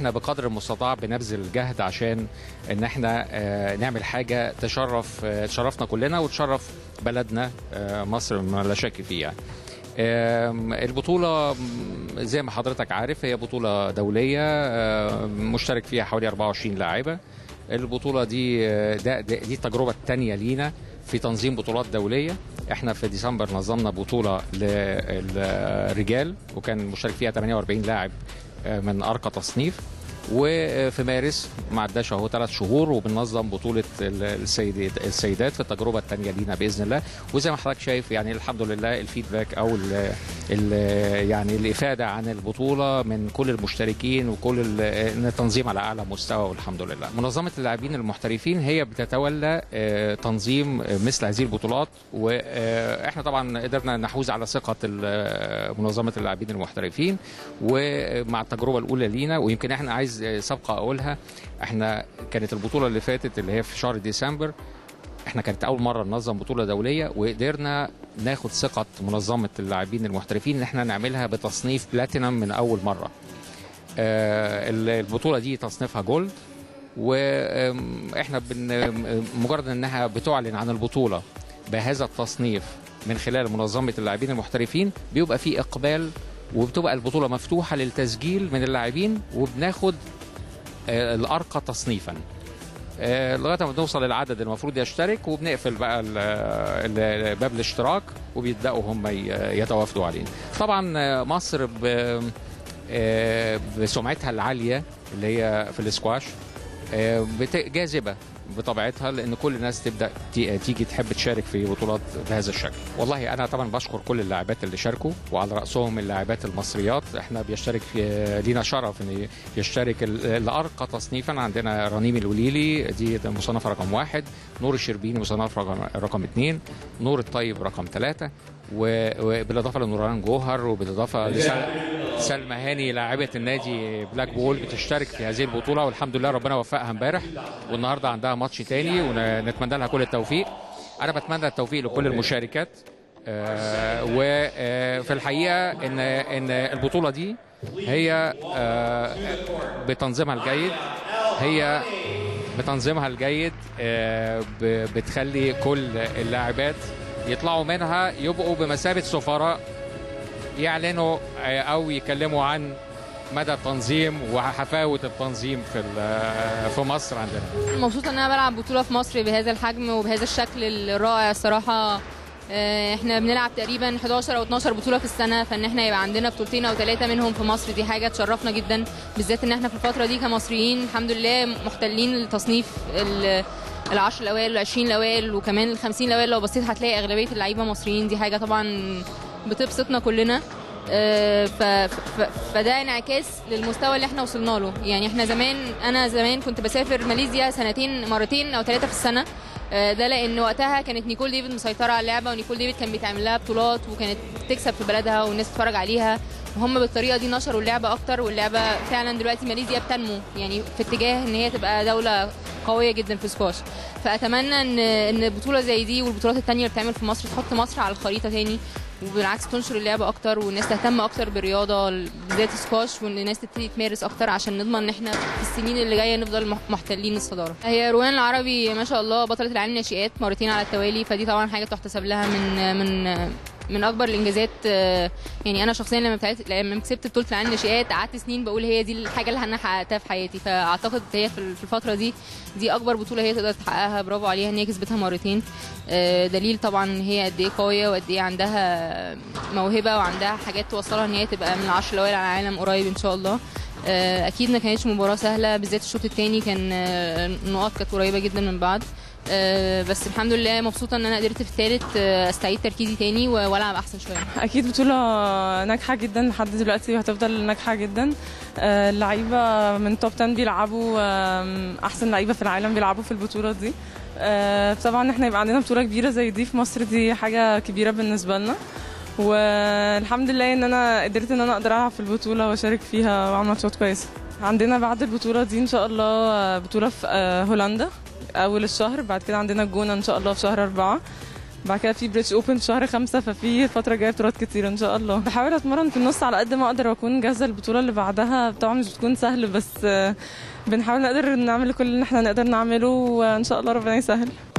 احنا بقدر المستطاع بنبذل جهد عشان ان احنا آه، نعمل حاجه تشرف آه، تشرفنا كلنا وتشرف بلدنا آه، مصر ما لا شك فيه يعني. آم، البطولة م، زي ما حضرتك عارف هي بطولة دولية آه، مشترك فيها حوالي 24 لاعبة البطولة دي آه، ده ده- دي التجربة الثانية لينا في تنظيم بطولات دولية احنا في ديسمبر نظمنا بطولة للرجال وكان مشترك فيها 48 لاعب آه، من أرقى تصنيف وفي مارس ما عداش اهو ثلاث شهور وبننظم بطوله ال- السيدات السيدات في التجربه الثانيه لينا باذن الله وزي ما حضرتك شايف يعني الحمد لله الفيدباك او ال ال يعني الافاده عن البطوله من كل المشتركين وكل ال- ان التنظيم على اعلى مستوى والحمد لله. منظمه اللاعبين المحترفين هي بتتولى آه، تنظيم آه، مثل هذه البطولات واحنا طبعا قدرنا نحوز على ثقه ال- منظمه اللاعبين المحترفين ومع التجربه الاولى لينا ويمكن احنا عايز آه، سابقه اقولها احنا كانت البطوله اللي فاتت اللي هي في شهر ديسمبر احنا كانت اول مره ننظم بطوله دوليه وقدرنا ناخد ثقه منظمه اللاعبين المحترفين ان احنا نعملها بتصنيف بلاتينم من اول مره آه، البطوله دي تصنيفها جولد واحنا بن مجرد انها بتعلن عن البطوله بهذا التصنيف من خلال منظمه اللاعبين المحترفين بيبقى في اقبال وبتبقى البطوله مفتوحه للتسجيل من اللاعبين وبناخد آه، الارقى تصنيفا آه، لغايه ما بنوصل للعدد المفروض يشترك وبنقفل بقى ال- ال- باب الاشتراك وبيبداوا هم ي- يتوافدوا علينا. طبعا آه، مصر ب- آه، بسمعتها العاليه اللي هي في الاسكواش آه، بت- جاذبه بطبيعتها لان كل الناس تبدا تي- تيجي تحب تشارك في بطولات بهذا الشكل. والله انا طبعا بشكر كل اللاعبات اللي شاركوا وعلى راسهم اللاعبات المصريات احنا بيشترك في لينا شرف ان يشترك ال- الارقى تصنيفا عندنا رنيم الوليلي دي مصنفه رقم واحد، نور الشربيني مصنف رقم رقم اثنين، نور الطيب رقم ثلاثه و- وبالاضافه لنوران جوهر وبالاضافه لسل- سلمى هاني لاعبه النادي بلاك بول بتشترك في هذه البطوله والحمد لله ربنا وفقها امبارح والنهارده عندها ماتش تاني ونتمنى لها كل التوفيق انا بتمنى التوفيق لكل المشاركات وفي الحقيقه ان ان البطوله دي هي آه، بتنظيمها الجيد هي بتنظيمها الجيد آه، ب- بتخلي كل اللاعبات يطلعوا منها يبقوا بمثابه سفراء يعلنوا آه، او يتكلموا عن مدى التنظيم وحفاوه التنظيم في ال- في مصر عندنا مبسوطه ان انا بلعب بطوله في مصر بهذا الحجم وبهذا الشكل الرائع الصراحه آه، احنا بنلعب تقريبا 11 او 12 بطوله في السنه فان احنا يبقى عندنا بطولتين او ثلاثه منهم في مصر دي حاجه تشرفنا جدا بالذات ان احنا في الفتره دي كمصريين الحمد لله محتلين التصنيف ال العشر الاوائل والعشرين الاوائل وكمان الخمسين الاوائل لو بصيت هتلاقي اغلبيه اللعيبه مصريين دي حاجه طبعا بتبسطنا كلنا آه، ف... ف... فده انعكاس للمستوى اللي احنا وصلنا له يعني احنا زمان انا زمان كنت بسافر ماليزيا سنتين مرتين او ثلاثه في السنه آه، ده لان وقتها كانت نيكول ديفيد مسيطره على اللعبه ونيكول ديفيد كان بيتعمل لها بطولات وكانت بتكسب في بلدها والناس تتفرج عليها وهم بالطريقه دي نشروا اللعبه اكتر واللعبه فعلا دلوقتي ماليزيا بتنمو يعني في اتجاه ان هي تبقى دوله قويه جدا في السكواش فاتمنى ان ان بطوله زي دي والبطولات التانية اللي بتعمل في مصر تحط مصر على الخريطه تاني وبالعكس تنشر اللعبه اكتر والناس تهتم اكتر بالرياضه بالذات السكواش وان الناس تبتدي تمارس اكتر عشان نضمن ان احنا في السنين اللي جايه نفضل مح- محتلين الصداره. هي روان العربي ما شاء الله بطله العالم ناشئات مرتين على التوالي فدي طبعا حاجه تحتسب لها من من من اكبر الانجازات آه، يعني انا شخصيا لما بتاعت لما كسبت بطوله العالم ناشئات قعدت سنين بقول هي دي الحاجه اللي انا حققتها في حياتي فاعتقد هي في في الفتره دي دي اكبر بطوله هي تقدر تحققها برافو عليها ان هي كسبتها مرتين آه، دليل طبعا ان هي قد ايه قويه وقد ايه عندها موهبه وعندها حاجات توصلها ان هي تبقى من العشر الاوائل على العالم قريب ان شاء الله آه، اكيد ما كانتش مباراه سهله بالذات الشوط الثاني كان آه، النقاط كانت قريبه جدا من بعض آه، بس الحمد لله مبسوطه ان انا قدرت في الثالث آه، استعيد تركيزي تاني و- والعب احسن شويه اكيد بطوله ناجحه جدا لحد دلوقتي وهتفضل ناجحه جدا آه، اللعيبه من توب 10 بيلعبوا آم، احسن لعيبه في العالم بيلعبوا في البطوله دي آه، طبعا احنا يبقى عندنا بطوله كبيره زي دي في مصر دي حاجه كبيره بالنسبه لنا والحمد لله ان انا قدرت ان انا اقدر العب في البطوله واشارك فيها واعمل ماتشات كويسه عندنا بعد البطوله دي ان شاء الله آه، بطوله في آه، هولندا اول الشهر بعد كده عندنا الجونه ان شاء الله في شهر أربعة بعد كده في بريتش اوبن في شهر خمسة ففي الفترة الجاية بطولات كتير ان شاء الله بحاول اتمرن في النص على قد ما اقدر واكون جاهزة البطولة اللي بعدها طبعا مش بتكون سهل بس آه، بنحاول نقدر نعمل كل اللي احنا نقدر نعمله وان شاء الله ربنا يسهل